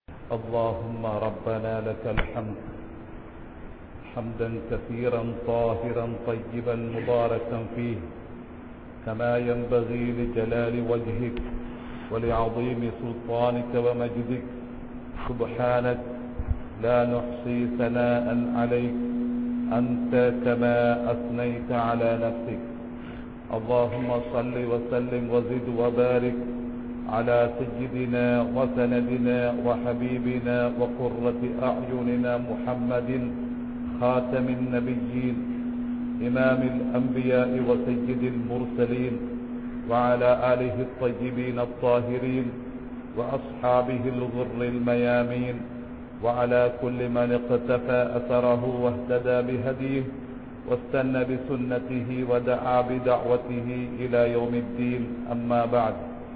اللهم ربنا لك الحمد حمدا كثيرا طاهرا طيبا مباركا فيه كما ينبغي لجلال وجهك ولعظيم سلطانك ومجدك سبحانك لا نحصي ثناء عليك أنت كما أثنيت على نفسك اللهم صل وسلم وزد وبارك على سيدنا وسندنا وحبيبنا وقرة أعيننا محمد خاتم النبيين إمام الأنبياء وسيد المرسلين وعلى آله الطيبين الطاهرين وأصحابه الغر الميامين وعلى كل من اقتفى أثره واهتدى بهديه واستنى بسنته ودعا بدعوته إلى يوم الدين أما بعد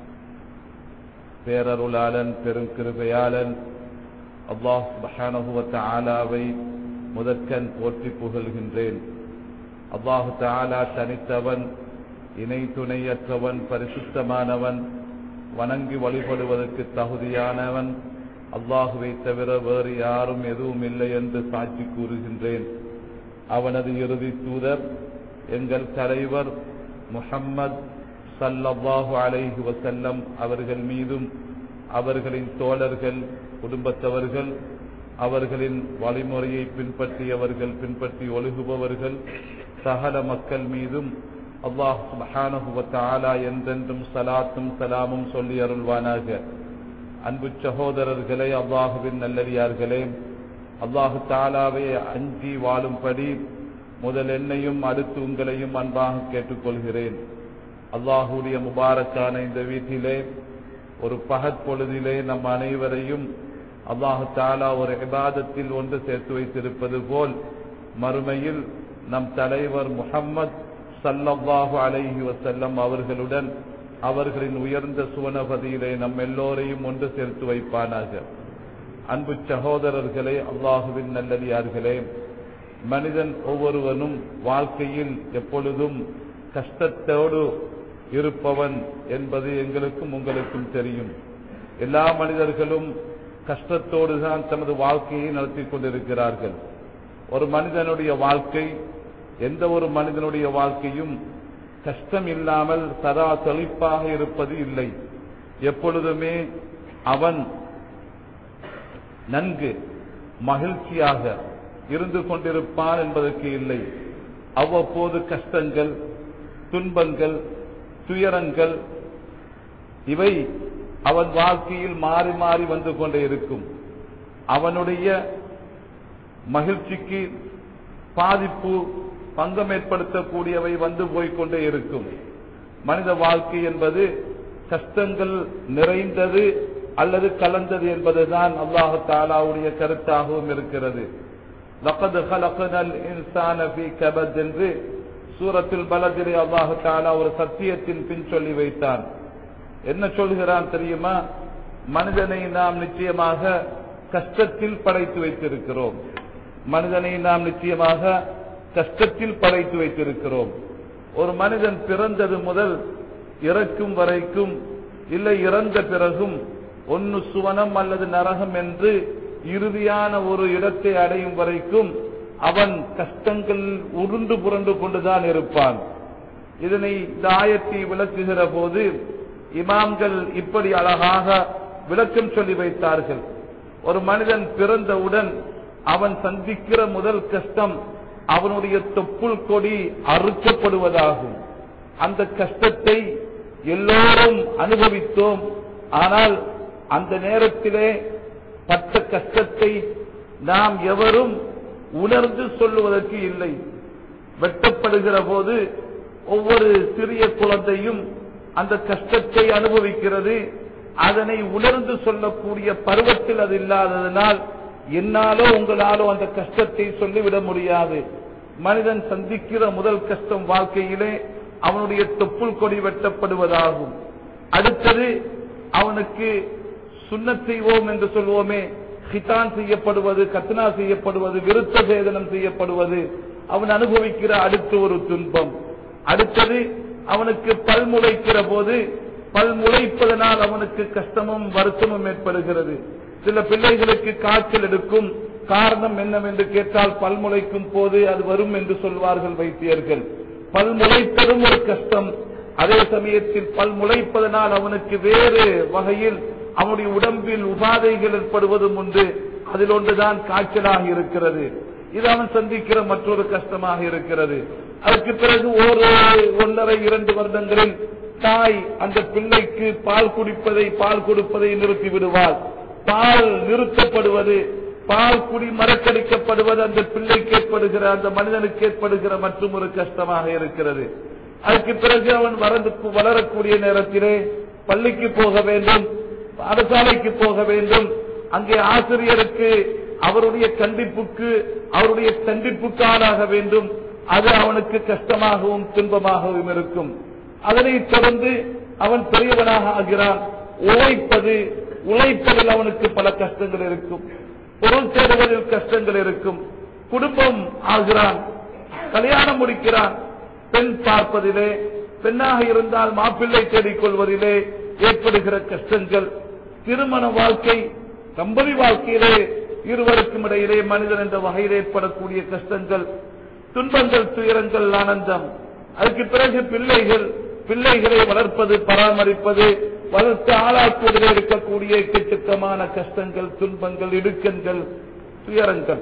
பேரருளாளன் பெருங்கிருபையாளன் அல்லாஹ் சுபஹானஹுவ தாலாவை முதற்கண் போற்றி புகழ்கின்றேன் அல்லாஹு தாலா தனித்தவன் இணை துணையற்றவன் பரிசுத்தமானவன் வணங்கி வழிபடுவதற்கு தகுதியானவன் அல்லாஹுவை தவிர வேறு யாரும் எதுவும் இல்லை என்று சாட்சி கூறுகின்றேன் அவனது இறுதி தூதர் எங்கள் தலைவர் முஹம்மத் சல்லல்லாஹு அலைஹி வசல்லம் அவர்கள் மீதும் அவர்களின் தோழர்கள் குடும்பத்தவர்கள் அவர்களின் வழிமுறையை பின்பற்றியவர்கள் பின்பற்றி ஒழுகுபவர்கள் சகல மக்கள் மீதும் அல்லாஹ் சுபஹானஹுவத்தாலா என்றென்றும் சலாத்தும் சலாமும் சொல்லி அருள்வானாக அன்பு சகோதரர்களே அல்லாஹுவின் நல்லடியார்களே அல்லாஹு தாலாவை அஞ்சி வாழும்படி முதல் என்னையும் அடுத்து உங்களையும் அன்பாக கேட்டுக்கொள்கிறேன் அல்லாஹுடைய முபாரக்கான இந்த வீட்டிலே ஒரு பகற்பொழுதிலே நம் அனைவரையும் அல்லாஹு தாலா ஒரு இபாதத்தில் ஒன்று சேர்த்து வைத்திருப்பது போல் மறுமையில் நம் தலைவர் முகம்மது சல்லல்லாஹு அலைஹி வசல்லம் அவர்களுடன் அவர்களின் உயர்ந்த சுவனபதியிலே நம் எல்லோரையும் ஒன்று சேர்த்து வைப்பானாக அன்பு சகோதரர்களே அல்லாஹுவின் நல்லடியார்களே மனிதன் ஒவ்வொருவனும் வாழ்க்கையில் எப்பொழுதும் கஷ்டத்தோடு இருப்பவன் என்பது எங்களுக்கும் உங்களுக்கும் தெரியும் எல்லா மனிதர்களும் கஷ்டத்தோடு தான் தமது வாழ்க்கையை நடத்தி கொண்டிருக்கிறார்கள் ஒரு மனிதனுடைய வாழ்க்கை எந்த ஒரு மனிதனுடைய வாழ்க்கையும் கஷ்டம் இல்லாமல் சதா தெளிப்பாக இருப்பது இல்லை எப்பொழுதுமே அவன் நன்கு மகிழ்ச்சியாக இருந்து கொண்டிருப்பான் என்பதற்கு இல்லை அவ்வப்போது கஷ்டங்கள் துன்பங்கள் துயரங்கள் இவை அவன் வாழ்க்கையில் மாறி மாறி வந்து கொண்டே இருக்கும் அவனுடைய மகிழ்ச்சிக்கு பாதிப்பு பங்கம் ஏற்படுத்தக்கூடியவை வந்து போய்கொண்டே இருக்கும் மனித வாழ்க்கை என்பது கஷ்டங்கள் நிறைந்தது அல்லது கலந்தது என்பதுதான் அல்லாஹு தாலாவுடைய கருத்தாகவும் இருக்கிறது என்று சூரத்தில் பலதிலே அல்லாஹு தாலா ஒரு சத்தியத்தின் பின் சொல்லி வைத்தான் என்ன சொல்கிறான் தெரியுமா மனிதனை நாம் நிச்சயமாக கஷ்டத்தில் படைத்து வைத்திருக்கிறோம் மனிதனை நாம் நிச்சயமாக கஷ்டத்தில் படைத்து வைத்திருக்கிறோம் ஒரு மனிதன் பிறந்தது முதல் இறக்கும் வரைக்கும் இல்லை இறந்த பிறகும் ஒன்னு சுவனம் அல்லது நரகம் என்று இறுதியான ஒரு இடத்தை அடையும் வரைக்கும் அவன் கஷ்டங்கள் உருண்டு புரண்டு கொண்டுதான் இருப்பான் இதனை இந்த ஆயத்தை விளக்குகிற போது இமாம்கள் இப்படி அழகாக விளக்கம் சொல்லி வைத்தார்கள் ஒரு மனிதன் பிறந்தவுடன் அவன் சந்திக்கிற முதல் கஷ்டம் அவனுடைய தொப்புள் கொடி அறுக்கப்படுவதாகும் அந்த கஷ்டத்தை எல்லோரும் அனுபவித்தோம் ஆனால் அந்த நேரத்திலே பட்ட கஷ்டத்தை நாம் எவரும் உணர்ந்து சொல்லுவதற்கு இல்லை வெட்டப்படுகிற போது ஒவ்வொரு சிறிய குழந்தையும் அந்த கஷ்டத்தை அனுபவிக்கிறது அதனை உணர்ந்து சொல்லக்கூடிய பருவத்தில் அது இல்லாததனால் என்னாலோ உங்களாலோ அந்த கஷ்டத்தை சொல்லிவிட முடியாது மனிதன் சந்திக்கிற முதல் கஷ்டம் வாழ்க்கையிலே அவனுடைய தொப்புள் கொடி வெட்டப்படுவதாகும் அடுத்தது அவனுக்கு சுண்ணத் செய்வோம் என்று சொல்வோமே ஹிதான் செய்யப்படுவது கத்னா செய்யப்படுவது விருத்த சேதனம் செய்யப்படுவது அவன் அனுபவிக்கிற அடுத்த ஒரு துன்பம் அடுத்தது அவனுக்கு பல் முளைக்கிற போது பல் முளைப்பதனால் அவனுக்கு கஷ்டமும் வருத்தமும் ஏற்படுகிறது சில பிள்ளைகளுக்கு காய்ச்சல் எடுக்கும் காரணம் என்னவென்று கேட்டால் பல்முளைக்கும் போது அது வரும் என்று சொல்வார்கள் வைத்தியர்கள் பல் முளைப்பதும் ஒரு கஷ்டம் அதே சமயத்தில் பல் முளைப்பதனால் அவனுக்கு வேறு வகையில் அவனுடைய உடம்பில் உபாதைகள் ஏற்படுவதும் உண்டு அதில் ஒன்றுதான் காய்ச்சலாக இருக்கிறது இது அவன் சந்திக்கிற மற்றொரு கஷ்டமாக இருக்கிறது அதற்கு பிறகு ஒரு ஒன்றரை இரண்டு வருடங்களில் தாய் அந்த பிள்ளைக்கு பால் குடிப்பதை பால் கொடுப்பதை நிறுத்தி விடுவாள் பால் நிறுத்தப்படுவது பால் குடி மறக்கடிக்கப்படுவது அந்த பிள்ளைக்கு ஏற்படுகிற அந்த மனிதனுக்கு ஏற்படுகிற மற்றும் ஒரு கஷ்டமாக இருக்கிறது அதுக்கு பிறகு அவன் வளர்ந்து வளரக்கூடிய நேரத்திலே பள்ளிக்கு போக வேண்டும் பாடசாலைக்கு போக வேண்டும் அங்கே ஆசிரியருக்கு அவருடைய கண்டிப்புக்கு அவருடைய கண்டிப்புக்கு ஆளாக வேண்டும் அது அவனுக்கு கஷ்டமாகவும் துன்பமாகவும் இருக்கும் அதனைத் தொடர்ந்து அவன் பெரியவனாக ஆகிறான் உழைப்பது உழைப்பதில் அவனுக்கு பல கஷ்டங்கள் இருக்கும் பொருள் தேடுவதில் கஷ்டங்கள் இருக்கும் குடும்பம் ஆகிறான் கல்யாணம் முடிக்கிறான் பெண் பார்ப்பதிலே பெண்ணாக இருந்தால் மாப்பிள்ளை தேடிக் கொள்வதிலே ஏற்படுகிற கஷ்டங்கள் திருமண வாழ்க்கை கம்பெனி வாழ்க்கையிலே இருவருக்கும் இடையிலே மனிதன் என்ற வகையில் ஏற்படக்கூடிய கஷ்டங்கள் துன்பங்கள் துயரங்கள் ஆனந்தம் அதுக்கு பிறகு பிள்ளைகள் பிள்ளைகளை வளர்ப்பது பராமரிப்பது வளர்த்து ஆளாக்குவதில் இருக்கக்கூடிய எக்கச்சக்கமான கஷ்டங்கள் துன்பங்கள் இடுக்கண்கள் துயரங்கள்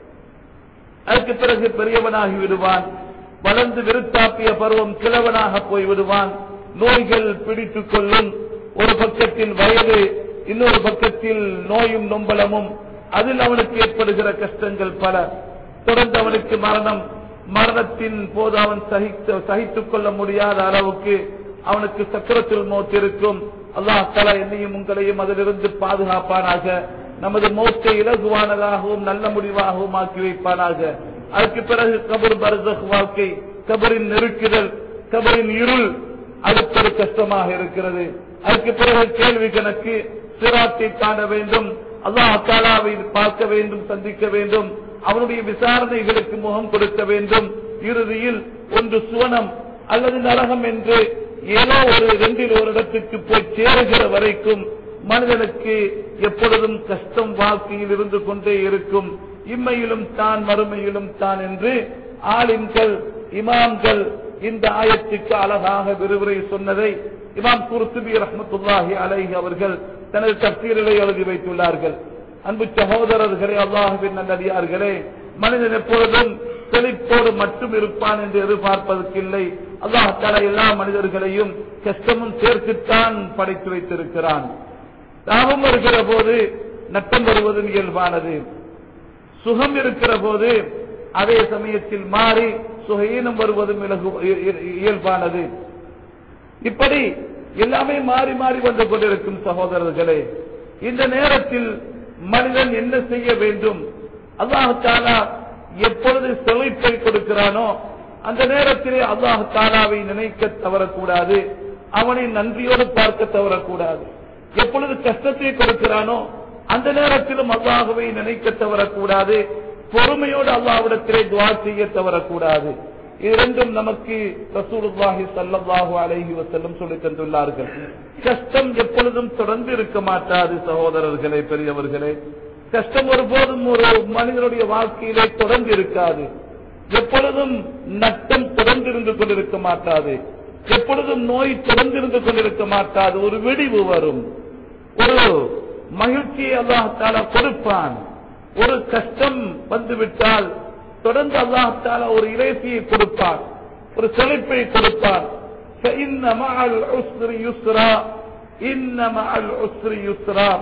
அதுக்கு பிறகு பெரியவனாகி விடுவான் வளர்ந்து விருத்தாப்பிய பருவம் கிழவனாக போய் விடுவான் நோய்கள் பிடித்துக் கொள்ளும் ஒரு பக்கத்தில் வயது இன்னொரு பக்கத்தில் நோயும் நொம்பலமும் அதில் அவனுக்கு ஏற்படுகிற கஷ்டங்கள் பல தொடர்ந்து அவனுக்கு மரணம் மரணத்தின் போது அவன் சகித்து சகித்துக் கொள்ள முடியாத அளவுக்கு அவனுக்கு சக்கரத்தில் மோத் இருக்கும் அல்லாஹ் தலா என்னையும் உங்களையும் அதிலிருந்து பாதுகாப்பானாக நமது மோத்தை இலகுவானதாகவும் நல்ல முடிவாகவும் ஆக்கி வைப்பானாக அதுக்கு பிறகு கபர் பரதக் வாழ்க்கை கபரின் நெருக்குதல் கபரின் இருள் அடுத்தொரு கஷ்டமாக இருக்கிறது அதுக்கு பிறகு கேள்வி கணக்கு சிராத்தை தாண்ட வேண்டும் அல்லாஹ் தாலாவை பார்க்க வேண்டும் சந்திக்க வேண்டும் அவனுடைய விசாரணைகளுக்கு முகம் கொடுக்க வேண்டும் இறுதியில் ஒன்று சுவனம் அல்லது நரகம் என்று ஏதோ ஒரு ரெண்டில் ஒரு இடத்துக்கு போய் சேருகிற வரைக்கும் மனிதனுக்கு எப்பொழுதும் கஷ்டம் வாழ்க்கையில் இருந்து கொண்டே இருக்கும் இம்மையிலும் தான் மறுமையிலும் தான் என்று ஆலிம்கள் இமாம்கள் இந்த ஆயத்துக்கு அழகாக விரிவுரை சொன்னதை இமாம் குர்துபி ரஹமத்துல்லாஹி அலைஹி அவர்கள் தனது தப்சீரிலே எழுதி வைத்துள்ளார்கள் அன்பு சகோதரர்களே அல்லாஹுவின் நல்லடியார்களே மனிதன் எப்பொழுதும் செழிப்போடு மட்டும் இருப்பான் என்று எதிர்பார்ப்பதற்கில்லை அல்லாஹால எல்லா மனிதர்களையும் கஷ்டமும் சேர்த்துத்தான் படைத்து வைத்திருக்கிறான் லாபம் வருகிற போது நட்டம் வருவதும் இயல்பானது சுகம் இருக்கிற போது அதே சமயத்தில் மாறி சுகையினம் வருவதும் இலகு- இ- இ- இயல்பானது இப்படி எல்லாமே மாறி மாறி வந்து கொண்டிருக்கும் சகோதரர்களே இந்த நேரத்தில் மனிதன் என்ன செய்ய வேண்டும் அல்லாஹு தாலா எப்பொழுது செழிப்பை கொடுக்கிறானோ அந்த நேரத்திலே அல்லாஹு தாலாவை நினைக்க தவறக்கூடாது அவனை நன்றியோடு பார்க்க தவறக்கூடாது எப்பொழுது கஷ்டத்தை கொடுக்கிறானோ அந்த நேரத்திலும் அல்லாஹுவை நினைக்க தவறக்கூடாது பொறுமையோடு அல்லாஹ்விடத்திலே துவா செய்ய தவறக்கூடாது இது இரண்டும் நமக்கு ரசூலுல்லாஹி ஸல்லல்லாஹு அலைஹி வஸல்லம் சொல்லித் தந்துள்ளார்கள் கஷ்டம் எப்பொழுதும் தொடர்ந்து இருக்க மாட்டாது சகோதரர்களே பெரியவர்களே கஷ்டம் ஒருபோதும் ஒரு மனிதனுடைய வாழ்க்கையிலே தொடர்ந்து இருக்காது எப்பொழுதும் நட்டம் தொடர்ந்து இருந்து கொண்டிருக்க மாட்டாது எப்பொழுதும் நோய் தொடர்ந்து இருந்து கொண்டிருக்க மாட்டாது ஒரு வெடிவு வரும் ஒரு மகிழ்ச்சியை அல்லாஹால கொடுப்பான் ஒரு கஷ்டம் வந்துவிட்டால் தொடர்ந்து அல்லாஹால ஒரு இறைச்சியை கொடுப்பான் ஒரு செழிப்பை கொடுப்பான் فَإِنَّ مَعَ الْعُسْرِ يُسْرًا إِنَّ مَعَ الْعُسْرِ يُسْرًا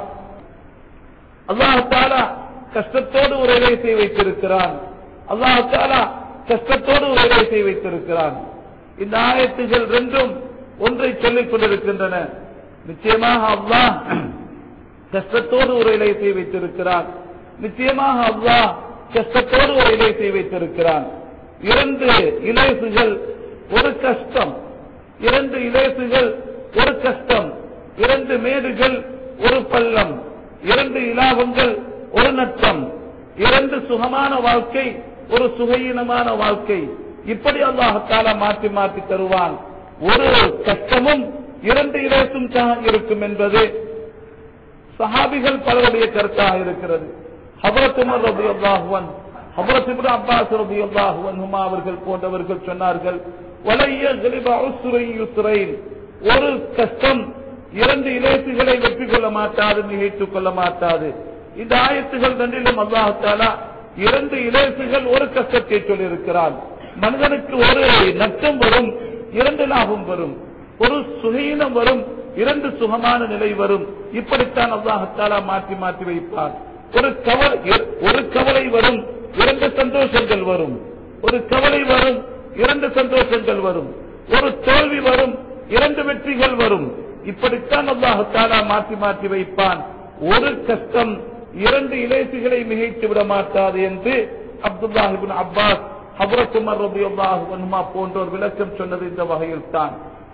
அல்லாஹால கஷ்டத்தோடு ஒரு இறைசை வைத்திருக்கிறான் அல்லாஹால கஷ்டத்தோடு ஒரு இறைசை வைத்திருக்கிறான் இந்த ஆயத்துகள் ரெண்டும் ஒன்றை சொல்லிக் கொண்டிருக்கின்றன நிச்சயமாக அல்லாஹ் கஷ்டத்தோடு ஒரு இலையத்தை வைத்திருக்கிறான் நிச்சயமாக அல்லாஹ் கஷ்டத்தோடு ஒரு இலையத்தை வைத்திருக்கிறான் இரண்டு இலேசுகள் ஒரு கஷ்டம் இரண்டு இலேசுகள் ஒரு கஷ்டம் இரண்டு மேடுகள் ஒரு பள்ளம் இரண்டு இலாபங்கள் ஒரு நட்டம் இரண்டு சுகமான வாழ்க்கை ஒரு சுகையினமான வாழ்க்கை இப்படி அல்லாஹால மாற்றி மாற்றி தருவான் ஒரு கஷ்டமும் இரண்டு இலேசும் தான் இருக்கும் என்பது சஹாபிகள் பலருடைய கருத்தாக இருக்கிறது ஹபரத் உமர் ரலியல்லாஹு அன்ஹு ஹபரத் இப்னு அப்பாஸ் ரலியல்லாஹு அன்ஹுமா அவர்கள் போன்றவர்கள் சொன்னார்கள் வலைய கலிப உஸ்ரை யுஸ்ரைன் ஒரு கஷ்டம் இரண்டு இலேசுகளை வெற்றி கொள்ள மாட்டாது நிகழ்த்துக் கொள்ள மாட்டாது இந்த ஆயத்துகள் ரெண்டிலும் அல்லாஹ் தாலா இரண்டு இலேசுகள் ஒரு கஷ்டத்தை சொல்லியிருக்கிறான் மனிதனுக்கு ஒரு நஷ்டம் வரும் இரண்டு லாபம் வரும் ஒரு சுகீனம் வரும் இரண்டு சுகமான நிலை வரும் இப்படித்தான் அல்லாஹத்தாலா மாற்றி மாற்றி வைப்பார் ஒரு கவலை ஒரு கவலை வரும் இரண்டு சந்தோஷங்கள் வரும் ஒரு கவலை வரும் இரண்டு சந்தோஷங்கள் வரும் ஒரு தோல்வி வரும் இரண்டு வெற்றிகள் வரும் இப்படித்தான் அல்லாஹத்தாலா மாற்றி மாற்றி வைப்பான் ஒரு கஷ்டம் இரண்டு இலேசுகளை மிகைத்து விட மாட்டாது என்று அப்துல்லாஹிபின் அப்பாஸ் ஹபரத் உமர் ரலியல்லாஹு அன்ஹுமா போன்றோர் விளக்கம் சொன்னது இந்த வகையில் தான்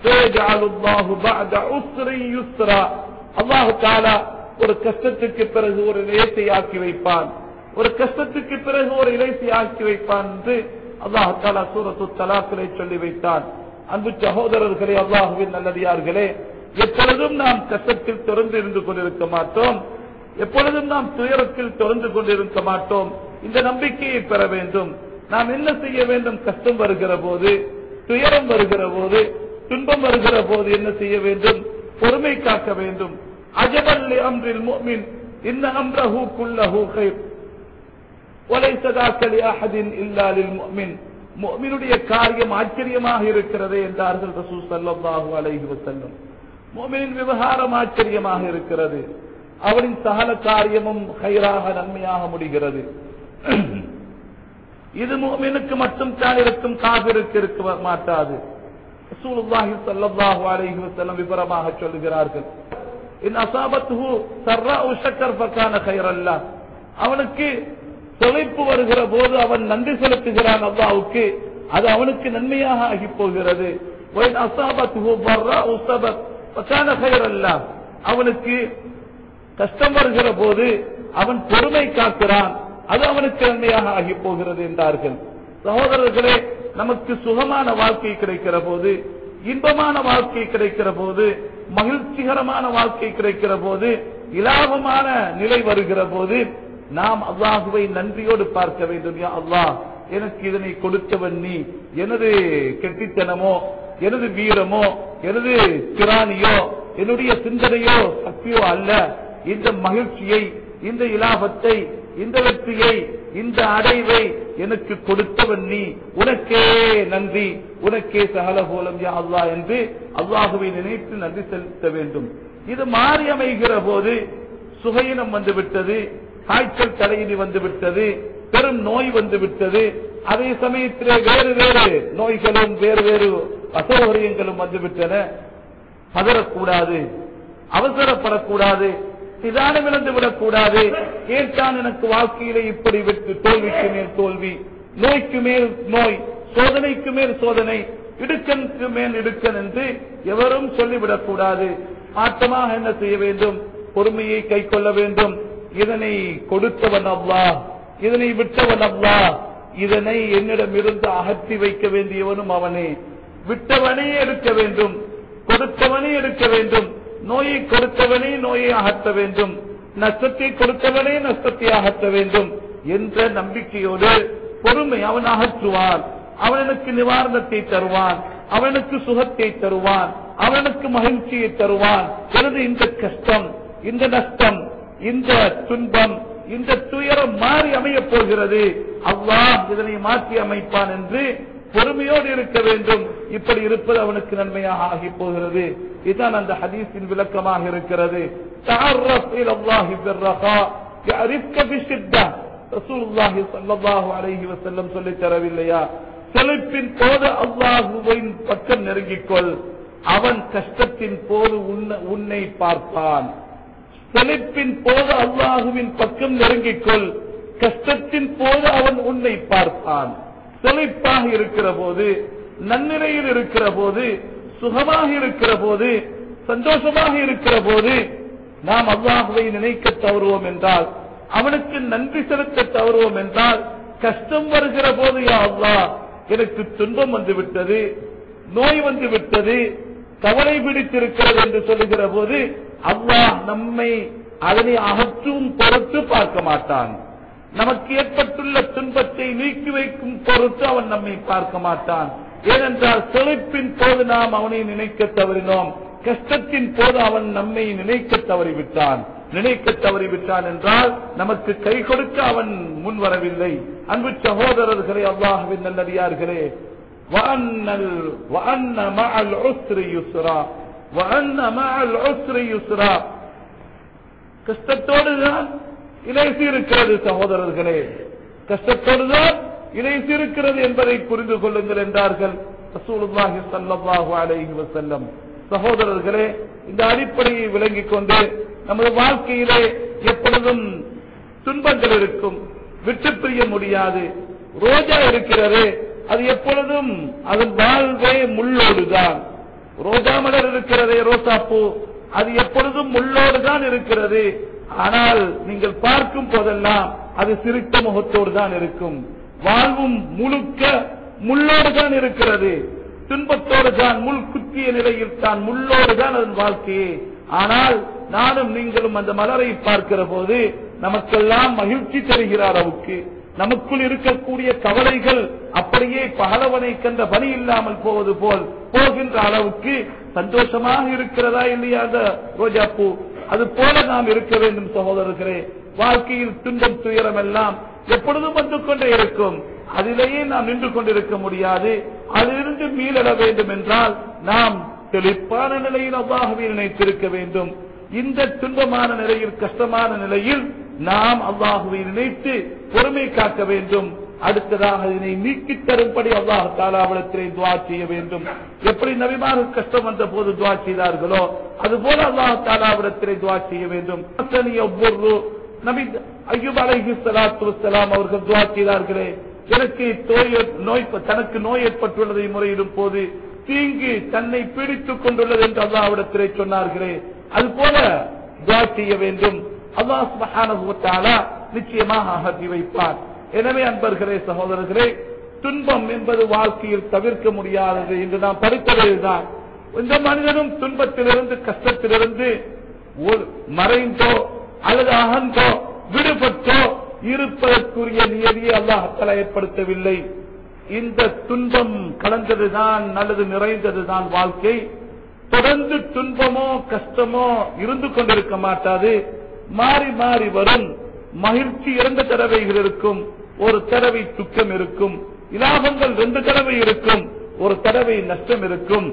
அல்லாஹு தாலா ஒரு கஷ்டத்துக்கு பிறகு ஒரு இலேசை ஆக்கி வைப்பான் ஒரு கஷ்டத்துக்கு பிறகு ஒரு இலேசை ஆக்கி வைப்பான் என்று அல்லாஹு தாலா சூரத்து தலாக்களை சொல்லி வைத்தான் அன்பு சகோதரர்களே அல்லாஹுவின் நல்லடியார்களே எப்பொழுதும் நாம் கஷ்டத்தில் தொடர்ந்து இருந்து கொண்டிருக்க மாட்டோம் எப்பொழுதும் நாம் துயரத்தில் தொடர்ந்து கொண்டிருக்க மாட்டோம் இந்த நம்பிக்கையை பெற வேண்டும் நாம் என்ன செய்ய வேண்டும் கஷ்டம் வருகிற போது துயரம் வருகிற போது துன்பம் வருகிற போது என்ன செய்ய வேண்டும் பொறுமை காக்க வேண்டும் அஜபல்லி அம்ரில் முஃமின் இன்ன அம்ரஹு குல்லஹு கைர் وليس ذاك لأحد إلا للمؤمن முஃமினுடைய காரியம் ஆச்சரியமாக இருக்கிறது என்றார்கள் ரசூல் ஸல்லல்லாஹு அலைஹி வஸல்லம் முஃமினின் விவகாரம் ஆச்சரியமாக இருக்கிறது அவனின் சகல காரியமும் ஹைராக நன்மையாக முடிகிறது இது முஃமினுக்கு மட்டும் தான் இருக்கும் காபிருக்கு இருக்க மாட்டாது ரசூலுல்லாஹி ஸல்லல்லாஹு அலைஹி வஸல்லம் விபரமாக சொல்லுகிறார்கள் இன் அஸாபத்துஹு சர்ராஉ ஷக்கர் ஃபகான கைரல்லா அவனுக்கு தொலைப்பு வருகிற போது அவன் நன்றி செலுத்துகிறான் அல்லாவுக்கு அது அவனுக்கு நன்மையாக ஆகி போகிறது وإن أصابته ضراء صبر فكان خيرا له அவனுக்கு கஷ்டம் வருகிற போது அவன் பொறுமை காக்கிறான் அது அவனுக்கு நன்மையாக ஆகி போகிறது என்றார்கள் சகோதரர்களே நமக்கு சுகமான வாழ்க்கை கிடைக்கிற போது இன்பமான வாழ்க்கை கிடைக்கிற போது மகிழ்ச்சிகரமான வாழ்க்கை கிடைக்கிற போது இலாபமான நிலை வருகிற போது நாம் அல்லாஹுவை நன்றியோடு பார்க்க வேண்டும் யா அல்லாஹ் எனக்கு இதனை கொடுத்தவன் நீ எனது கெட்டித்தனமோ எனது வீரமோ எனது திராணியோ என்னுடைய சிந்தனையோ சக்தியோ அல்ல இந்த மகிழ்ச்சியை இந்த இலாபத்தை இந்த வெற்றியை இந்த அடைவை எனக்கு கொடுத்தவன் நீ உனக்கே நன்றி உனக்கே சகலகோலம் யா அல்லாஹ் என்று அல்லாஹுவை நினைத்து நன்றி செலுத்த வேண்டும் இது மாறி அமைகிற போது சுகையினம் வந்துவிட்டது காய்ச்சல் தலையிலி வந்துவிட்டது பெரும் நோய் வந்துவிட்டது அதே சமயத்திலே வேறு வேறு நோய்களும் வேறு வேறு அசௌகரியங்களும் வந்துவிட்டன பதறக்கூடாது அவசரப்படக்கூடாது நிதானம் இழந்து விடக்கூடாது ஏற்றான் எனக்கு வாழ்க்கையிலே இப்படி விட்டு தோல்விக்கு மேல் தோல்வி நோய்க்கு மேல் நோய் சோதனைக்கு மேல் சோதனை இடுக்கனுக்கு மேல் இடுக்கன் என்று எவரும் சொல்லிவிடக்கூடாது மாற்றமாக என்ன செய்ய வேண்டும் பொறுமையை கை கொள்ள வேண்டும் இதனை கொடுத்தவன் அவ்வா இதனை விட்டவன் அவ்வா இதனை என்னிடமிருந்து அகற்றி வைக்க வேண்டியவனும் அவனே விட்டவனே எடுக்க வேண்டும் கொடுத்தவனே எடுக்க வேண்டும் நோயை கொடுத்தவனே நோயை அகற்ற வேண்டும் நஷ்டத்தை கொடுத்தவனே நஷ்டத்தை அகற்ற வேண்டும் என்ற நம்பிக்கையோடு பொறுமை அவன் அகற்றுவான் அவனுக்கு நிவாரணத்தை தருவான் அவனுக்கு சுகத்தை தருவான் அவனுக்கு மகிழ்ச்சியை தருவான் எனது இந்த கஷ்டம் இந்த நஷ்டம் இந்த துன்பம் இந்த துயரம் மாறி அமையப் போகிறது அல்லாஹ் இதனை மாற்றி அமைப்பான் என்று பொறுமையோடு இருக்க வேண்டும் இப்படி இருப்பது அவனுக்கு நன்மையாக ஆகி போகிறது இதுதான் அந்த ஹதீஸின் விளக்கமாக இருக்கிறது تعرف إلى الله بالرخاء يعرفك بالشدة رسول الله صلى الله عليه وسلم சொல்லி தரவில்லையா செழிப்பின் போது அல்லாஹுவின் பக்கம் நெருங்கிக் கொள் அவன் கஷ்டத்தின் போது உன்னை- உன்னை பார்ப்பான் செழிப்பின் போது அல்லாஹுவின் பக்கம் நெருங்கிக் கொள் கஷ்டத்தின் போது அவன் உன்னை பார்ப்பான் செழிப்பாக இருக்கிற போது நன்னிலையில் இருக்கிற போது சுகமாக இருக்கிற போது சந்தோஷமாக இருக்கிற போது நாம் அல்லாஹுவை நினைக்க தவறுவோம் என்றால் அவனுக்கு நன்றி செலுத்த தவறுவோம் என்றால் கஷ்டம் வருகிற போது யா அல்லாஹ் எனக்கு துன்பம் வந்து விட்டது நோய் வந்து விட்டது கவலை பிடித்திருக்கிறது என்று சொல்லுகிற போது அல்லாஹ் நம்மை அதனை அகற்றும் பொருட்டு பார்க்க மாட்டான் நமக்கு ஏற்பட்டுள்ள துன்பத்தை நீக்கி வைக்கும் பொருட்டு அவன் நம்மை பார்க்க மாட்டான் ஏனென்றால் செழிப்பின் போது நாம் அவனை நினைக்க தவறினோம் கஷ்டத்தின் போது அவன் நம்மை நினைக்க தவறிவிட்டான் நினைக்க தவறிவிட்டான் என்றால் நமக்கு கை கொடுக்க அவன் முன் வரவில்லை அன்பு சகோதரர்களே அல்லாஹுவின் நல்லடியார்களே وأن ال- وأن مع العسر يسرا وأن مع العسر يسرا கஷ்டத்தோடு தான் இலேசி இருக்கிறது சகோதரர்களே கஷ்டத்தோடு தான் இலேசி இருக்கிறது என்பதை புரிந்து கொள்ளுங்கள் என்றார்கள் ரசூலுல்லாஹி ஸல்லல்லாஹு அலைஹி வஸல்லம் சகோதரர்களே இந்த அடிப்படையை விளங்கிக் கொண்டு நமது வாழ்க்கையிலே எப்பொழுதும் துன்பங்கள் இருக்கும் விட்டு பிரிய முடியாது ரோஜா இருக்கிறது அது எப்பொழுதும் அதன் வாழ்வே முள்ளோடுதான் ரோஜா மலர் இருக்கிறதே ரோசாப்பூ அது எப்பொழுதும் முள்ளோடு தான் இருக்கிறது ஆனால் நீங்கள் பார்க்கும் போதெல்லாம் அது சிரித்த முகத்தோடு தான் இருக்கும் வாழ்வும் முழுக்க முள்ளோடு தான் இருக்கிறது துன்பத்தோடு தான் முள் குத்திய நிலையில் தான் முள்ளோடு தான் அதன் வாழ்க்கையே ஆனால் நானும் நீங்களும் அந்த மலரை பார்க்கிற போது நமக்கெல்லாம் மகிழ்ச்சி தருகிற அளவுக்கு நமக்குள் இருக்கக்கூடிய கவலைகள் அப்படியே பகலவனை கண்ட பணி இல்லாமல் போவது போல் போகின்ற அளவுக்கு சந்தோஷமாக இருக்கிறதா இல்லையா அந்த ரோஜா பூ அது போல நாம் இருக்க வேண்டும் சகோதரர்களே வாழ்க்கையில் துன்பம் துயரம் எல்லாம் எப்பொழுதும் வந்து கொண்டே இருக்கும் அதிலேயே நாம் நின்று கொண்டிருக்க முடியாது அதிலிருந்து மீளட வேண்டும் என்றால் நாம் தெளிப்பான நிலையில் அல்லாஹுவை நினைத்திருக்க வேண்டும் இந்த துன்பமான நிலையில் கஷ்டமான நிலையில் நாம் அல்லாஹுவை நினைத்து பொறுமை காக்க வேண்டும் அடுத்ததாக இதனை நீக்கித் தரும்படி அல்லாஹ் தாலாவிடத்திலே துவா செய்ய வேண்டும் எப்படி நபிமாக கஷ்டம் வந்த போது துவா செய்தார்களோ அதுபோல அல்லாஹ் தாலாவிடத்திலே துவா செய்ய வேண்டும் ஒவ்வொரு நபி ஐயூப் அலைஹி ஸலாத்து வஸ்ஸலாம் அவர்கள் துவா செய்தார்களே எனக்கு தோய்- நோய் தனக்கு நோய் ஏற்பட்டுள்ளதை முறையிடும் போது தீங்கு தன்னை பீடித்துக் கொண்டுள்ளது என்று அல்லாஹ்விடத்திலே சொன்னார்களே அதுபோல துவா செய்ய வேண்டும் அல்லாஹ் சுப்ஹானஹு வ தஆலா நிச்சயமாக அகற்றி வைப்பார் எனவே அன்பர்களே சகோதரர்களே துன்பம் என்பது வாழ்க்கையில் தவிர்க்க முடியாதது என்று நாம் படித்ததுதான் இந்த மனிதனும் துன்பத்திலிருந்து கஷ்டத்திலிருந்து ஒரு- மறைந்தோ அல்லது அகன்றோ விடுபட்டோ இருப்பதற்குரிய நியதியை அல்லாஹத்தால ஏற்படுத்தவில்லை இந்த துன்பம் கலந்ததுதான் அல்லது நிறைந்ததுதான் வாழ்க்கை தொடர்ந்து துன்பமோ கஷ்டமோ இருந்து கொண்டிருக்க மாட்டாது மாறி மாறி வரும் மகிழ்ச்சி இரண்டு தடவைகள் இருக்கும் ஒரு தடவை துக்கம் இருக்கும் இலாபங்கள் ரெண்டு தடவை இருக்கும் ஒரு தடவை நஷ்டம் இருக்கும்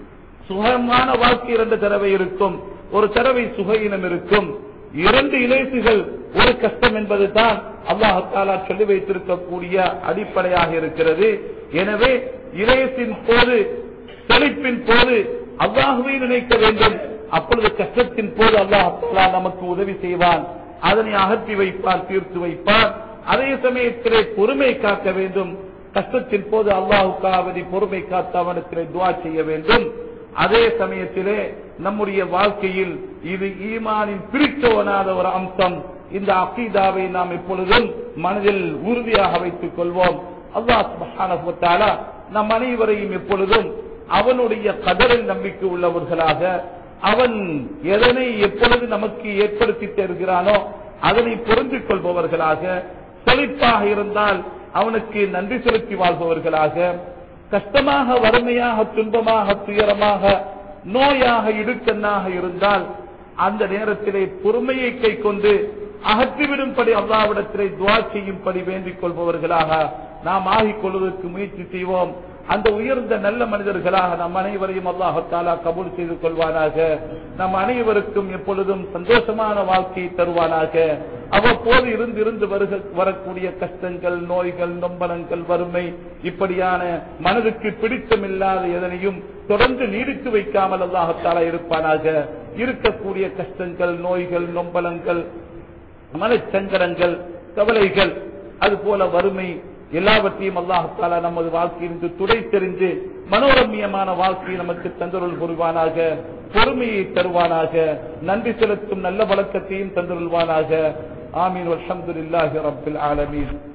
சுகமான வாழ்க்கை இரண்டு தடவை இருக்கும் ஒரு தடவை சுகையினம் இருக்கும் இரண்டு இலேசுகள் ஒரு கஷ்டம் என்பதுதான் அல்லாஹாலா சொல்லி வைத்திருக்கக்கூடிய அடிப்படையாக இருக்கிறது எனவே இலேசின் போது செழிப்பின் போது அல்லாஹுவை நினைக்க வேண்டும் அப்பொழுது கஷ்டத்தின் போது அல்லாஹ் நமக்கு உதவி செய்வான் அதனை அகற்றி வைப்பார் தீர்த்து வைப்பார் அதே சமயத்திலே பொறுமை காக்க வேண்டும் கஷ்டத்தின் போது அல்லாஹுக்காவதி பொறுமை காத்து அவனத்திலே துவா செய்ய வேண்டும் அதே சமயத்திலே நம்முடைய வாழ்க்கையில் இது ஈமானின் பிரித்தோனாத ஒரு அம்சம் இந்த அகீதாவை நாம் எப்பொழுதும் மனதில் உறுதியாக வைத்துக் கொள்வோம் அல்லாஹ் சுப்ஹானஹு வ தஆலா நம் அனைவரையும் எப்பொழுதும் அவனுடைய கதரில் நம்பிக்கை உள்ளவர்களாக அவன் எதனை எப்பொழுது நமக்கு ஏற்படுத்தி தருகிறானோ அதனை புரிந்து கொள்பவர்களாக செழிப்பாக இருந்தால் அவனுக்கு நன்றி செலுத்தி வாழ்பவர்களாக கஷ்டமாக வறுமையாக துன்பமாக துயரமாக நோயாக இடுக்கண்ணாக இருந்தால் அந்த நேரத்திலே பொறுமையை கை கொண்டு அகற்றிவிடும்படி அல்லாவிடத்திலே துவா செய்யும்படி வேண்டிக் கொள்பவர்களாக நாம் ஆகிக் கொள்வதற்கு முயற்சி செய்வோம் அந்த உயர்ந்த நல்ல மனிதர்களாக நம் அனைவரையும் அல்லாஹாலா கபூல் செய்து கொள்வானாக நம் அனைவருக்கும் எப்பொழுதும் சந்தோஷமான வாழ்க்கையை தருவானாக அவ்வப்போது இருந்து இருந்து வருக வரக்கூடிய கஷ்டங்கள் நோய்கள் நொம்பலங்கள் வறுமை இப்படியான மனதுக்கு பிடித்தமில்லாத எதனையும் தொடர்ந்து நீடித்து வைக்காமல் அல்லாஹாலா இருப்பானாக இருக்கக்கூடிய கஷ்டங்கள் நோய்கள் நொம்பலங்கள் மனச்சங்கடங்கள் கவலைகள் அதுபோல வறுமை எல்லாவற்றையும் அல்லாஹாலா நமது வாழ்க்கையிலிருந்து துடை தெரிந்து மனோரம்யமான வாழ்க்கையை நமக்கு தந்தருள் புரிவானாக பொறுமையை தருவானாக நன்றி செலுத்தும் நல்ல வழக்கத்தையும் தந்தருள்வானாக ஆமீன் அல்ஹம்துலில்லாஹி ரப்பில் ஆலமீன்